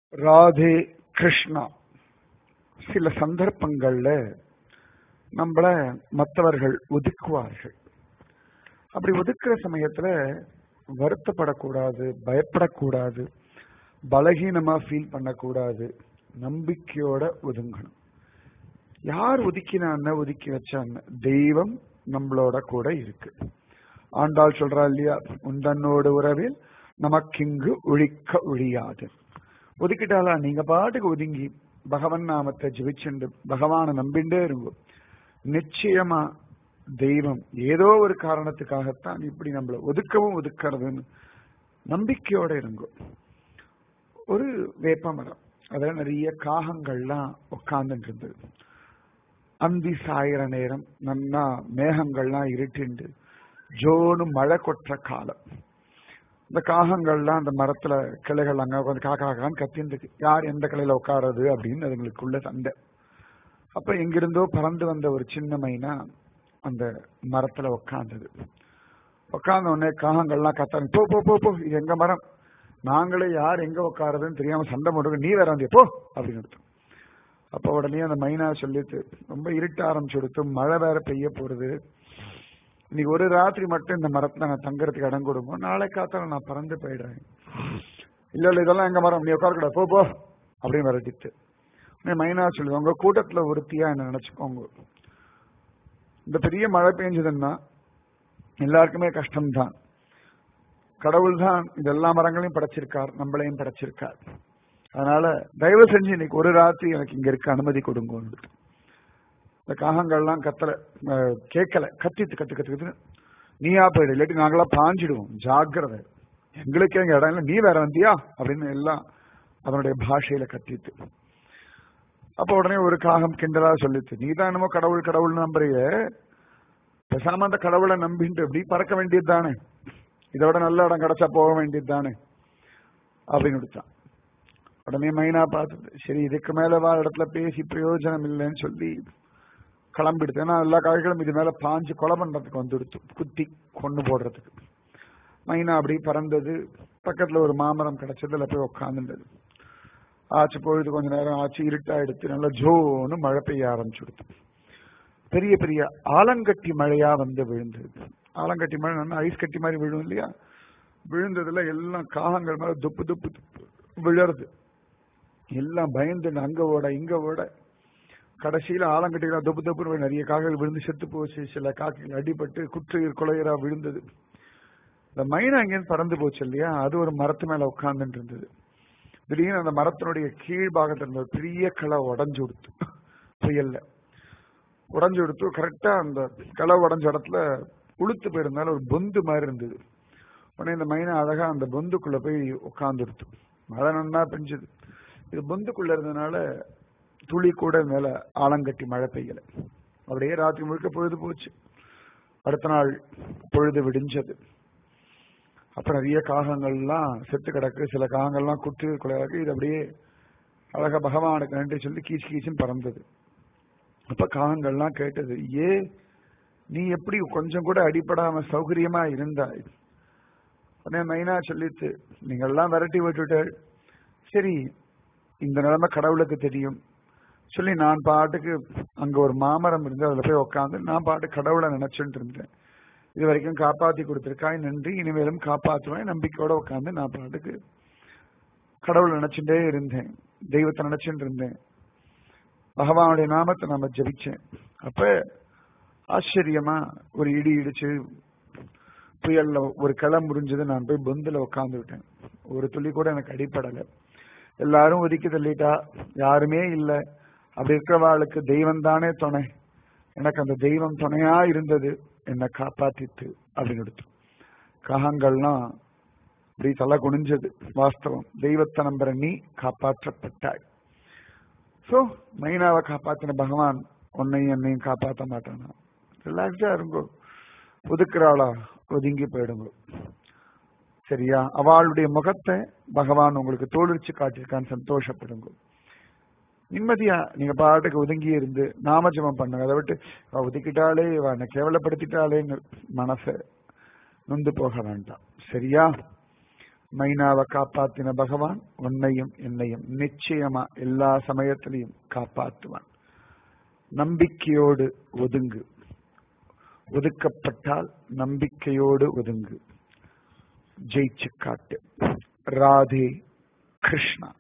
ராதே கிருஷ்ணா சில சந்தர்ப்பங்கள்ல நம்மள மற்றவர்கள் ஒதுக்குவார்கள் அப்படி ஒதுக்குற சமயத்துல வருத்தப்படக்கூடாது பயப்படக்கூடாது பலகீனமா ஃபீல் பண்ணக்கூடாது நம்பிக்கையோட ஒதுங்கணும் யார் ஒதுக்கினான்னு ஒதுக்கி வச்சான்னு தெய்வம் நம்மளோட கூட இருக்கு ஆண்டாள் சொல்றா இல்லையா உந்தன்னோடு உறவில் நமக்கிங்கு ஒழிக்க ஒழியாது ஒதுக்கிட்டாலா நீங்க பாட்டுக்கு ஒதுங்கி பகவன் நாமத்தை ஜெபிச்சுண்டு பகவானை நம்பிண்டே இருங்க நிச்சயமா தெய்வம் ஏதோ ஒரு காரணத்துக்காகத்தான் இப்படி நம்மள ஒதுக்கவும் ஒதுக்கிறதுன்னு நம்பிக்கையோட இருங்க ஒரு வேப்ப மரம் அதுல நிறைய காகங்கள்லாம் உட்கார்ந்துட்டு இருந்தது அந்தி சாயிற நேரம் நன்னா மேகங்கள்லாம் இருட்டிண்டு ஜோனு மழை கொட்டுற காலம் இந்த காகங்கள்லாம் அந்த மரத்துல கிளைகள் அங்க உட்காந்து காக்கா காக்கான்னு கத்தின்னு யார் எந்த கிளையில உட்காருறது அப்படின்னு அதுங்களுக்குள்ள சண்டை அப்ப எங்கிருந்தோ பறந்து வந்த ஒரு சின்ன மைனா அந்த மரத்துல உட்காந்தது உட்கார்ந்த உடனே காகங்கள்லாம் கத்தாங்க போ போ போ போ இது எங்க மரம் நாங்களே யார் எங்க உட்காருதுன்னு தெரியாம சண்டை போட்டு நீ வேற வந்திய போ அப்படின்னு எடுத்தோம் அப்ப உடனே அந்த மைனா சொல்லிட்டு ரொம்ப இருட்ட ஆரம்பிச்சு கொடுத்து மழை வேற பெய்ய போறது இன்னைக்கு ஒரு ராத்திரி மட்டும் இந்த மரத்துல நான் தங்கறதுக்கு இடம் கொடுங்க நாளை காத்தால நான் பறந்து போயிடுறேன் இல்ல இல்ல இதெல்லாம் எங்க மரம் நீ உட்கார கூடாது போ போ அப்படின்னு விரட்டிட்டு மைனா சொல்லுவாங்க உங்க கூட்டத்துல ஒருத்தியா என்ன நினைச்சுக்கோங்க இந்த பெரிய மழை பெஞ்சதுன்னா எல்லாருக்குமே கஷ்டம்தான் கடவுள் தான் இந்த எல்லா மரங்களையும் படைச்சிருக்கார் நம்மளையும் படைச்சிருக்கார் அதனால தயவு செஞ்சு இன்னைக்கு ஒரு ராத்திரி எனக்கு இங்க இருக்க அனுமதி கொடுங்க இந்த காகங்கள்லாம் கத்தல கேட்கல கத்திட்டு கத்து கத்து கத்து நீயா போயிடு இல்லாட்டி நாங்களா பாஞ்சிடுவோம் ஜாக்கிரதை எங்களுக்கே எங்க இடம் இல்லை நீ வேற வந்தியா அப்படின்னு எல்லாம் அதனுடைய பாஷையில கத்திட்டு அப்ப உடனே ஒரு காகம் கிண்டலா சொல்லிச்சு நீ தான் என்னமோ கடவுள் கடவுள் நம்புறிய பேசாம அந்த கடவுளை நம்பிட்டு எப்படி பறக்க வேண்டியது தானே இதை விட நல்ல இடம் கிடைச்சா போக வேண்டியது தானே அப்படின்னு விடுத்தான் உடனே மைனா பார்த்தது சரி இதுக்கு மேல வா இடத்துல பேசி பிரயோஜனம் இல்லைன்னு சொல்லி கிளம்பிடுது ஏன்னா எல்லா காய்களும் இது மேல பாஞ்சு கொலை பண்றதுக்கு வந்துடுத்து குத்தி கொண்டு போடுறதுக்கு மைனா அப்படி பறந்தது பக்கத்துல ஒரு மாமரம் கிடைச்சது அதுல போய் உட்காந்துட்டது ஆச்சு பொழுது கொஞ்ச நேரம் ஆச்சு இருட்டா எடுத்து நல்லா ஜோன்னு மழை பெய்ய ஆரம்பிச்சுடுது பெரிய பெரிய ஆலங்கட்டி மழையா வந்து விழுந்தது ஆலங்கட்டி மழை ஐஸ் கட்டி மாதிரி விழும் இல்லையா விழுந்ததுல எல்லாம் காகங்கள் மேல துப்பு துப்பு துப்பு விழருது எல்லாம் பயந்து அங்க ஓட இங்க ஓட கடைசியில ஆலங்கட்டிகளா தொப்பு தொப்பு நிறைய காக்கைகள் விழுந்து செத்து போச்சு சில காக்கைகள் அடிபட்டு குற்றையர் கொலையரா விழுந்தது இந்த மைனா அங்கேருந்து பறந்து போச்சு இல்லையா அது ஒரு மரத்து மேல உட்கார்ந்துட்டு இருந்தது திடீர்னு அந்த மரத்தினுடைய கீழ் பாகத்துல இருந்த பெரிய களை உடஞ்சு கொடுத்து புயல்ல உடஞ்சு கொடுத்து கரெக்டா அந்த களை உடஞ்ச இடத்துல உளுத்து போயிருந்தாலும் ஒரு பொந்து மாதிரி இருந்தது உடனே இந்த மைனா அழகா அந்த பொந்துக்குள்ள போய் உட்காந்துடுத்து மழை நன்னா பெஞ்சது இது பொந்துக்குள்ள இருந்ததுனால துளி கூட மேல ஆலங்கட்டி மழை பெய்யல அப்படியே ராத்திரி முழுக்க பொழுது போச்சு அடுத்த நாள் பொழுது விடிஞ்சது அப்ப நிறைய காகங்கள்லாம் செத்து கிடக்கு சில காகங்கள்லாம் குற்று கொலையாக்கு இது அப்படியே அழகா பகவானுக்கு நன்றி சொல்லி கீச்சு கீச்சுன்னு பறந்தது அப்ப காகங்கள்லாம் கேட்டது ஏ நீ எப்படி கொஞ்சம் கூட அடிப்படாம சௌகரியமா இருந்தாய் உடனே மைனா சொல்லிட்டு நீங்கள்லாம் விரட்டி விட்டுட்டு சரி இந்த நிலைமை கடவுளுக்கு தெரியும் சொல்லி நான் பாட்டுக்கு அங்க ஒரு மாமரம் இருந்து அதுல போய் உட்காந்து நான் பாட்டு கடவுளை நினைச்சுட்டு இருந்தேன் இது வரைக்கும் காப்பாத்தி கொடுத்திருக்காய் நன்றி இனிமேலும் காப்பாற்றுவேன் நம்பிக்கையோட உட்காந்து நான் பாட்டுக்கு கடவுளை நினைச்சுட்டே இருந்தேன் தெய்வத்தை நினைச்சுட்டு இருந்தேன் பகவானுடைய நாமத்தை நாம ஜபிச்சேன் அப்ப ஆச்சரியமா ஒரு இடி இடிச்சு புயல்ல ஒரு களம் முறிஞ்சது நான் போய் பொந்துல உட்காந்து விட்டேன் ஒரு துளி கூட எனக்கு அடிப்படலை எல்லாரும் ஒதுக்கி தள்ளிட்டா யாருமே இல்லை அப்படி இருக்கிறவாளுக்கு தெய்வம் தானே துணை எனக்கு அந்த தெய்வம் துணையா இருந்தது என்னை காப்பாத்திட்டு அப்படின்னு எடுத்து காகங்கள்லாம் இப்படி தலை குனிஞ்சது வாஸ்தவம் தெய்வத்தை நம்புற நீ காப்பாற்றப்பட்டாய் சோ மைனாவை காப்பாத்தின பகவான் உன்னையும் என்னையும் காப்பாற்ற மாட்டானா ரிலாக்ஸா இருங்கோ ஒதுக்குறாளா ஒதுங்கி போயிடுங்க சரியா அவளுடைய முகத்தை பகவான் உங்களுக்கு தோழிச்சு காட்டியிருக்கான்னு சந்தோஷப்படுங்க நிம்மதியா நீங்க பாட்டுக்கு ஒதுங்கி இருந்து நாமஜபம் பண்ணுங்க அதை விட்டு ஒதுக்கிட்டாலே என்னை கேவலப்படுத்திட்டாலேன்னு மனச நொந்து போக வேண்டாம் சரியா மைனாவை காப்பாத்தின பகவான் உன்னையும் என்னையும் நிச்சயமா எல்லா சமயத்திலையும் காப்பாற்றுவான் நம்பிக்கையோடு ஒதுங்கு ஒதுக்கப்பட்டால் நம்பிக்கையோடு ஒதுங்கு ஜெயிச்சு காட்டு ராதே கிருஷ்ணா